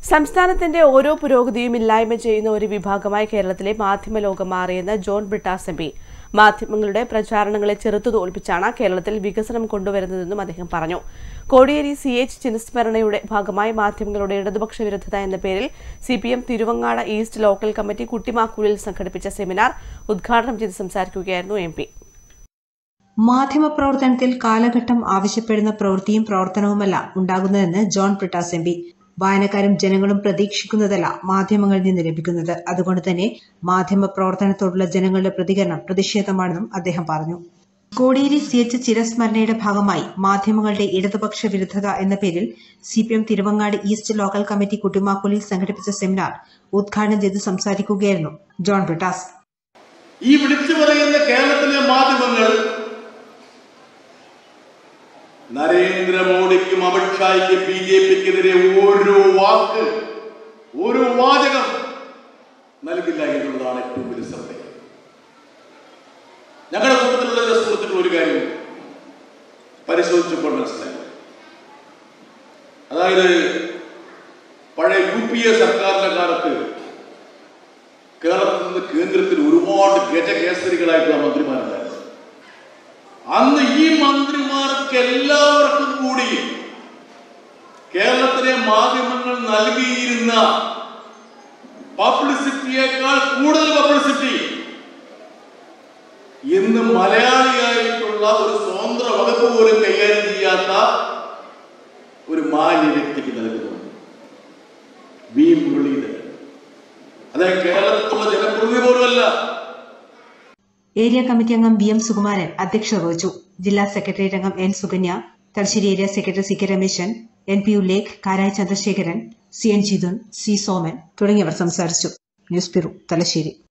സംസ്ഥാനത്തിന്റെ ഓരോ പുരോഗതിയും ഇല്ലായ്മ ചെയ്യുന്ന ഒരു വിഭാഗമായി കേരളത്തിലെ മാധ്യമ ലോകം മാറിയെന്ന് ജോൺ ബ്രിട്ടാസ് എം പി മാധ്യമങ്ങളുടെ പ്രചാരണങ്ങളെ ചെറുത്തു തോൽപ്പിച്ചാണ് കേരളത്തിൽ വികസനം കൊണ്ടുവരുന്നതെന്നും അദ്ദേഹം പറഞ്ഞു കോടിയേരി സി എച്ച് ചിനസ്മരണയുടെ ഭാഗമായി മാധ്യമങ്ങളുടെ ഇടതുപക്ഷ വിരുദ്ധത എന്ന പേരിൽ C P M Thiruvangad East local committee കുട്ടിമാക്കൂലിൽ സംഘടിപ്പിച്ച സെമിനാർ ഉദ്ഘാടനം ചെയ്ത് സംസാരിക്കുകയായിരുന്നു എം പി മാധ്യമപ്രവർത്തനത്തിൽ കാലഘട്ടം ആവശ്യപ്പെടുന്ന പ്രവൃത്തിയും പ്രവർത്തനവുമല്ല ഉണ്ടാകുന്നതെന്ന് ജോൺ ബ്രിട്ടാസ് എം പി വായനക്കാരും ജനങ്ങളും പ്രതീക്ഷിക്കുന്നതല്ല മാധ്യമങ്ങളിൽ നിന്ന് ലഭിക്കുന്നത് അതുകൊണ്ട് തന്നെ മാധ്യമ പ്രവർത്തനത്തോടുള്ള ജനങ്ങളുടെ പ്രതികരണം പ്രതിഷേധമാണെന്നും അദ്ദേഹം പറഞ്ഞു കോടിയേരി സി എച്ച് ചിരസ്മരണയുടെ ഭാഗമായി മാധ്യമങ്ങളുടെ ഇടതുപക്ഷ വിരുദ്ധത എന്ന പേരിൽ C P M Thiruvangad East local committee കുട്ടിമാക്കൂലിൽ സംഘടിപ്പിച്ച സെമിനാർ ഉദ്ഘാടനം ചെയ്ത് സംസാരിക്കുകയായിരുന്നു ജോൺ ബ്രിട്ടാസ് ഈ വിളിച്ചു പറയുന്ന കേരളത്തിലെ മാധ്യമങ്ങൾ നരേന്ദ്രമോദിക്കും അമിത്ഷായ്ക്കും ബി ജെ പിക്കെതിരെ ഒരു വാക്ക് ഒരു വാചകം നൽകില്ല എന്നുള്ളതാണ് ഏറ്റവും വലിയ ശ്രദ്ധ ഞങ്ങളുടെ കൂട്ടത്തിലുള്ള ചില സുഹൃത്തുക്കൾ ഒരു കാര്യം പരിശോധിച്ചപ്പോൾ മനസ്സിലായി അതായത് പഴയ യു പി എ സർക്കാരിന്റെ കാലത്ത് കേരളത്തിൽ നിന്ന് കേന്ദ്രത്തിൽ ഒരുപാട് ഗജകേസരികളായിട്ടുള്ള മന്ത്രിമാരുണ്ടായിരുന്നു അന്ന് ഈ മന്ത്രിമാർക്ക് എല്ലാവർക്കും കൂടി കേരളത്തിലെ മാധ്യമങ്ങൾ നൽകിയിരുന്ന പബ്ലിസിറ്റിയേക്കാൾ കൂടുതൽ പബ്ലിസിറ്റി ഇന്ന് മലയാളിയായിട്ടുള്ള ഒരു സ്വതന്ത്ര വകുപ്പ് പോലും കൈകാര്യം ചെയ്യാത്ത ഒരു മാന്യ വ്യക്തിക്ക് നൽകുന്നുണ്ട് വി മുരളീധരൻ അതായത് കേരളത്തിലുള്ള ജനപ്രതിനിധി പോലുമല്ല ഏരിയ കമ്മിറ്റി അംഗം ബി എം സുകുമാരൻ അധ്യക്ഷത വഹിച്ചു ജില്ലാ സെക്രട്ടേറിയറ്റ് അംഗം N Sukanya Thalassery area secretary C K Rameshan N P Ullekh Karaya Chandrasekharan C N Jithun C Soman തുടങ്ങിയവർ സംസാരിച്ചു ന്യൂസ് ബ്യൂറോ തലശ്ശേരി